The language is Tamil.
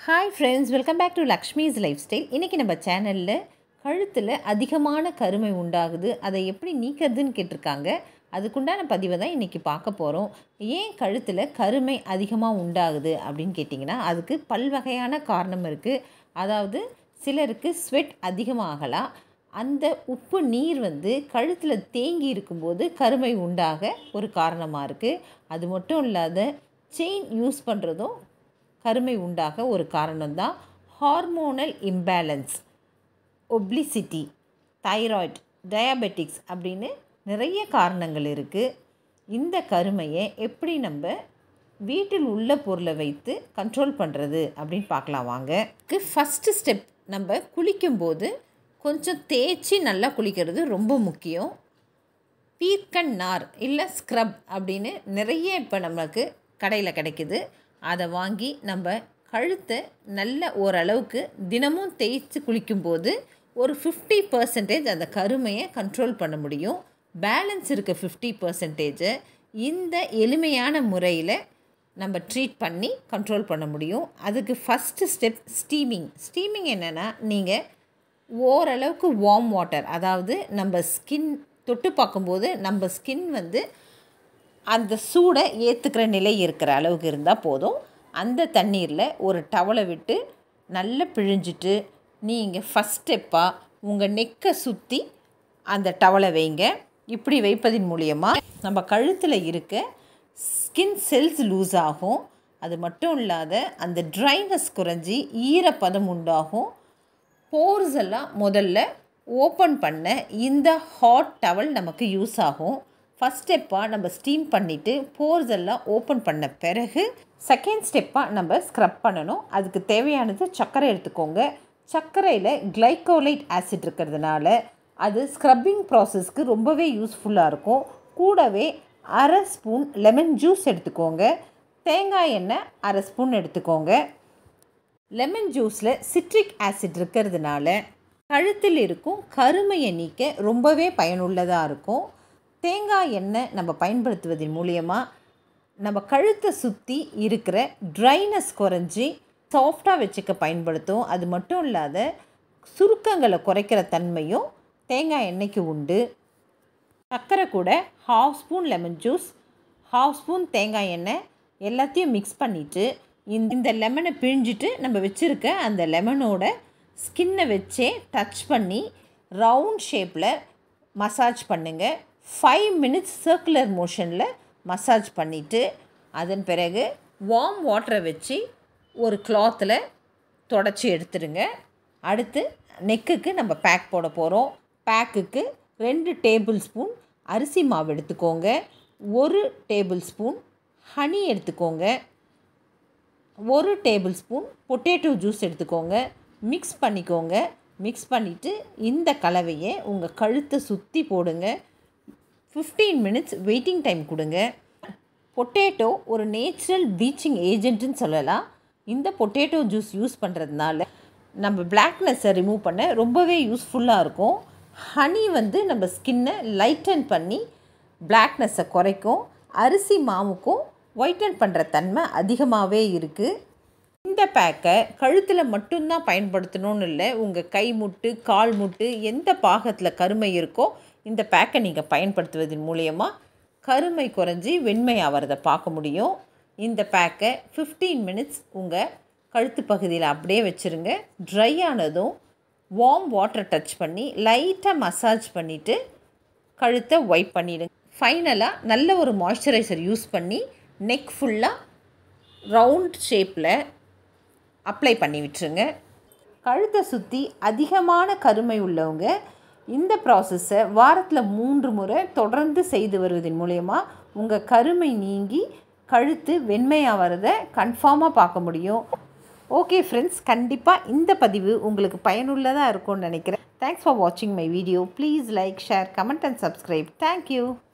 hi friends welcome back to லக்ஷ்மிஸ் லைஃப் ஸ்டைல் இன்றைக்கி நம்ம சேனலில் கழுத்தில் அதிகமான கருமை உண்டாகுது அதை எப்படி நீக்கிறதுன்னு கேட்டிருக்காங்க அதுக்குண்டான பதிவை தான் இன்றைக்கி பார்க்க போகிறோம் ஏன் கழுத்தில் கருமை அதிகமாக உண்டாகுது அப்படின்னு கேட்டிங்கன்னா அதுக்கு பல்வகையான காரணம் இருக்குது அதாவது சிலருக்கு ஸ்வெட் அதிகமாகலாம் அந்த உப்பு நீர் வந்து கழுத்தில் தேங்கி இருக்கும்போது கருமை உண்டாக ஒரு காரணமாக இருக்குது அது மட்டும் இல்லாத செயின் யூஸ் பண்ணுறதும் கருமை உண்டாக ஒரு காரணம்தான் hormonal imbalance obesity thyroid diabetics அப்படின்னு நிறைய காரணங்கள் இருக்குது இந்த கருமையை எப்படி நம்ம வீட்டில் உள்ள பொருளை வைத்து கண்ட்ரோல் பண்ணுறது அப்படின்னு பார்க்கலாம் வாங்க ஃபஸ்ட்டு ஸ்டெப் நம்ம குளிக்கும்போது கொஞ்சம் தேய்ச்சி நல்லா குளிக்கிறது ரொம்ப முக்கியம் பீர்க்கன் நார் இல்லை ஸ்க்ரப் அப்படின்னு நிறைய இப்போ நம்மளுக்கு கடையில் கிடைக்குது அதை வாங்கி நம்ம கழுத்தை நல்ல ஓரளவுக்கு தினமும் தேய்ச்சி குளிக்கும்போது ஒரு ஃபிஃப்டி பர்சன்டேஜ் அந்த கருமையை கண்ட்ரோல் பண்ண முடியும் பேலன்ஸ் இருக்க ஃபிஃப்டி பர்சன்டேஜை இந்த எளிமையான முறையில் நம்ம ட்ரீட் பண்ணி கண்ட்ரோல் பண்ண முடியும் அதுக்கு ஃபஸ்ட்டு ஸ்டெப் ஸ்டீமிங் ஸ்டீமிங் என்னென்னா நீங்கள் ஓரளவுக்கு வார்ம் வாட்டர் அதாவது நம்ம ஸ்கின் தொட்டு பார்க்கும்போது நம்ம ஸ்கின் வந்து அந்த சூடை ஏற்றுக்கிற நிலை இருக்கிற அளவுக்கு இருந்தால் போதும் அந்த தண்ணீரில் ஒரு டவலை விட்டு நல்லா பிழிஞ்சிட்டு நீங்கள் ஃபஸ்ட் ஸ்டெப்பாக உங்கள் நெக்கை சுற்றி அந்த டவலை வைங்க இப்படி வைப்பதின் மூலியமாக நம்ம கழுத்தில் இருக்க ஸ்கின் செல்ஸ் லூஸ் ஆகும் அது மட்டும் இல்லாத அந்த ட்ரைனஸ் குறைஞ்சி ஈரப்பதம் உண்டாகும் போர்ஸ் எல்லாம் முதல்ல ஓப்பன் பண்ண இந்த ஹாட் டவல் நமக்கு யூஸ் ஆகும் ஃபஸ்ட் ஸ்டெப்பாக நம்ம ஸ்டீம் பண்ணிவிட்டு போர்ஸ் எல்லாம் ஓப்பன் பண்ண பிறகு செகண்ட் ஸ்டெப்பாக நம்ம ஸ்க்ரப் பண்ணணும் அதுக்கு தேவையானது சர்க்கரை எடுத்துக்கோங்க சர்க்கரையில் கிளைக்கோலைட் ஆசிட் இருக்கிறதுனால அது ஸ்க்ரப்பிங் ப்ராசஸ்க்கு ரொம்பவே யூஸ்ஃபுல்லாக இருக்கும் கூடவே அரை ஸ்பூன் லெமன் ஜூஸ் எடுத்துக்கோங்க தேங்காய் எண்ணெய் அரை ஸ்பூன் எடுத்துக்கோங்க லெமன் ஜூஸில் சிட்ரிக் ஆசிட் இருக்கிறதுனால கழுத்தில் இருக்கும் கருமையை நீக்க ரொம்பவே பயனுள்ளதாக இருக்கும் தேங்காய் எண்ணெய் நம்ம பயன்படுத்துவதன் மூலியமாக நம்ம கழுத்தை சுற்றி இருக்கிற ட்ரைனஸ் குறைஞ்சி சாஃப்டாக வச்சுக்க பயன்படுத்தும் அது மட்டும் இல்லாத சுருக்கங்களை குறைக்கிற தன்மையும் தேங்காய் எண்ணெய்க்கு உண்டு சர்க்கரை கூட half spoon lemon juice half spoon தேங்காய் எண்ணெய் எல்லாத்தையும் மிக்ஸ் பண்ணிவிட்டு இந்த லெமனை பிழிஞ்சிட்டு நம்ம வச்சுருக்க அந்த லெமனோட ஸ்கின்னை வச்சே டச் பண்ணி ரவுண்ட் ஷேப்பில் மசாஜ் பண்ணுங்கள் ஃபைவ் மினிட்ஸ் சர்க்குலர் மோஷனில் மசாஜ் பண்ணிவிட்டு அதன் பிறகு வார்ம் வாட்டரை வச்சு ஒரு கிளாத்தில் தொடச்சி எடுத்துருங்க அடுத்து நெக்குக்கு நம்ம பேக் போட போகிறோம் பேக்குக்கு ரெண்டு டேபிள் ஸ்பூன் அரிசி மாவு எடுத்துக்கோங்க ஒரு டேபிள் ஸ்பூன் ஹனி எடுத்துக்கோங்க ஒரு டேபிள் ஸ்பூன் பொட்டேட்டோ ஜூஸ் எடுத்துக்கோங்க மிக்ஸ் பண்ணிக்கோங்க மிக்ஸ் பண்ணிவிட்டு இந்த கலவையை உங்கள் கழுத்தை சுற்றி போடுங்க ஃபிஃப்டீன் மினிட்ஸ் வெயிட்டிங் டைம் கொடுங்க பொட்டேட்டோ ஒரு நேச்சுரல் ப்ளீச்சிங் ஏஜென்ட்டுன்னு சொல்லலாம் இந்த பொட்டேட்டோ ஜூஸ் யூஸ் பண்ணுறதுனால நம்ம பிளாக்னஸை ரிமூவ் பண்ண ரொம்பவே யூஸ்ஃபுல்லாக இருக்கும் ஹனி வந்து நம்ம ஸ்கின்னை லைட்டன் பண்ணி பிளாக்னஸை குறைக்கும் அரிசி மாவுக்கும் ஒயிட்டன் பண்ணுற தன்மை அதிகமாகவே இருக்குது இந்த பேக்கை கழுத்தில் மட்டும்தான் பயன்படுத்தணும்னு இல்லை உங்கள் கை முட்டு கால் முட்டு எந்த பாகத்தில் கருமை இருக்கோ இந்த பேக்கை நீங்கள் பயன்படுத்துவதன் மூலியமாக கருமை குறைஞ்சி வெண்மை ஆகிறத பார்க்க முடியும் இந்த பேக்கை ஃபிஃப்டீன் மினிட்ஸ் உங்கள் கழுத்து பகுதியில் அப்படியே வச்சுருங்க ட்ரை ஆனதும் வார்ம் வாட்டர் டச் பண்ணி லைட்டாக மசாஜ் பண்ணிவிட்டு கழுத்தை ஒயிட் பண்ணிவிடுங்க ஃபைனலாக நல்ல ஒரு மாய்ஸ்சரைசர் யூஸ் பண்ணி நெக் ஃபுல்லாக ரவுண்ட் ஷேப்பில் அப்ளை பண்ணி விட்டுருங்க கழுத்தை சுற்றி அதிகமான கருமை உள்ளவங்க இந்த ப்ராசஸை வாரத்தில் மூன்று முறை தொடர்ந்து செய்து வருவதன் மூலயமா உங்கள் கருமை நீங்கி கழுத்து வெண்மையாகிறத கன்ஃபார்மாக பார்க்க முடியும் ஓகே ஃப்ரெண்ட்ஸ் கண்டிப்பாக இந்த பதிவு உங்களுக்கு பயனுள்ளதாக இருக்கும்னு நினைக்கிறேன் தேங்க்ஸ் ஃபார் வாட்சிங் my video please like share comment and subscribe thank you